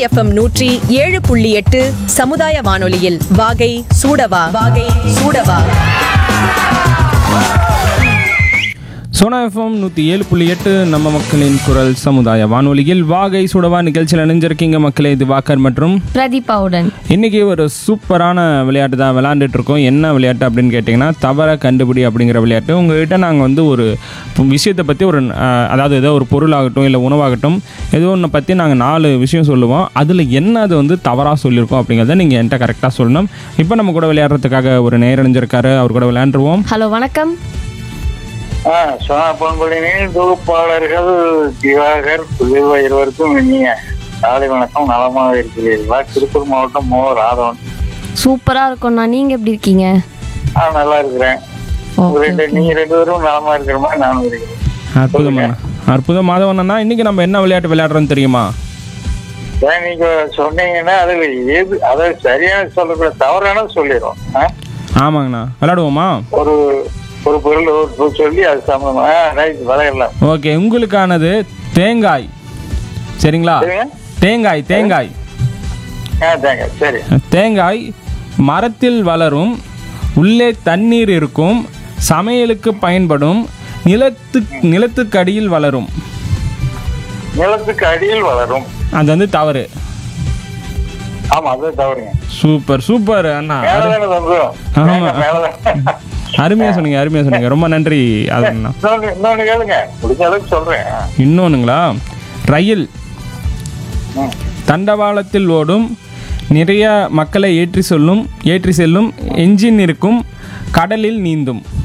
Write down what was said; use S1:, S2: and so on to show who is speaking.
S1: FM நூற்றி ஏழு புள்ளி எட்டு சமுதாய வானொலியில் வாகை சூடவா வாகை சூடவா
S2: சோனா எஃப்எம் நூற்றி ஏழு புள்ளி எட்டு நம்ம மக்களின் குரல் சமுதாய வானொலியில் வாகை சுடவா நிகழ்ச்சியில் இணைஞ்சிருக்கீங்க மக்களே இது வாக்கர் மற்றும்
S3: பிரதீபாவுடன்
S2: இன்றைக்கி ஒரு சூப்பரான விளையாட்டு தான் விளையாண்டுட்டு இருக்கோம் என்ன விளையாட்டு அப்படின்னு கேட்டிங்கன்னா தவற கண்டுபிடி அப்படிங்கிற விளையாட்டு உங்கள்கிட்ட நாங்கள் வந்து ஒரு பு- விஷயத்தை பற்றி ஒரு அஹ், அதாவது ஏதோ ஒரு பொருளாகட்டும் இல்லை உணவாகட்டும் ஏதோ ஒன்று பற்றி நாங்கள் நாலு விஷயம் சொல்லுவோம் அதில் என்ன அது வந்து தவறாக சொல்லியிருக்கோம் அப்படிங்கிறத நீங்கள் என்கிட்ட கரெக்டாக சொல்லணும் இப்போ நம்ம கூட விளையாடுறதுக்காக ஒரு நேர் இணைஞ்சிருக்காரு அவர் கூட விளையாண்டுருவோம்
S3: ஹலோ வணக்கம்
S4: ஆ சோனா பொன்பொழினின் தொகுப்பாளர்கள் திவாகர் புலிவா இருவருக்கும் இனிய காலை வணக்கம் நலமாக இருக்கிறீர்களா திருப்பூர் மாவட்டம் மோ ராதவன்
S3: சூப்பரா இருக்கும்ண்ணா நீங்க எப்படி இருக்கீங்க
S4: ஆ நல்லா இருக்கிறேன்
S3: ஓகே
S4: ரெண்டு நீங்க ரெண்டு பேரும் நலமா இருக்கிற மாதிரி நானும் இருக்கிறேன்
S2: அற்புதமான அற்புதம் மாதவனா இன்னைக்கு நம்ம என்ன விளையாட்டு விளையாடுறோம்னு தெரியுமா
S4: ஏன் நீங்க சொன்னீங்கன்னா அதுல எது அதை சரியான சொல்லக்கூட தவறான சொல்லிடும் ஆ?
S2: ஆமாங்கண்ணா விளையாடுவோமா
S4: ஒரு ஒரு பொருள் ஒரு பொருள் சொல்லி அது சம்பந்தமா ரைட் விளையாடலாம்
S2: ஓகே உங்களுக்கானது தேங்காய் சரிங்களா
S4: சரிங்க
S2: தேங்காய் தேங்காய்
S4: ஆ தேங்க சரி
S2: தேங்காய் மரத்தில் வளரும் உள்ளே தண்ணீர் இருக்கும் சமையலுக்கு பயன்படும் நிலத்து நிலத்துக்கடியில் வளரும்
S4: நிலத்துக்கு அடியில் வளரும்
S2: அது வந்து தவறு
S4: ஆமா அது தவறுங்க
S2: சூப்பர் சூப்பர் அண்ணா
S4: மேலதானே தந்துடும்
S2: ஆமா.
S4: மேலதான்
S2: அருமையாக சொன்னீங்க அருமையாக சொன்னீங்க ரொம்ப நன்றி அண்ணா
S4: இன்னொன்னு இன்னொன்னு கேளுங்க முடிஞ்ச அளவுக்கு சொல்றேன்
S2: இன்னொன்றுங்களா ரயில்
S4: ம்.
S2: தண்டவாளத்தில் ஓடும் நிறைய மக்களை ஏற்றி சொல்லும் ஏற்றி செல்லும் என்ஜின் இருக்கும் கடலில் நீந்தும்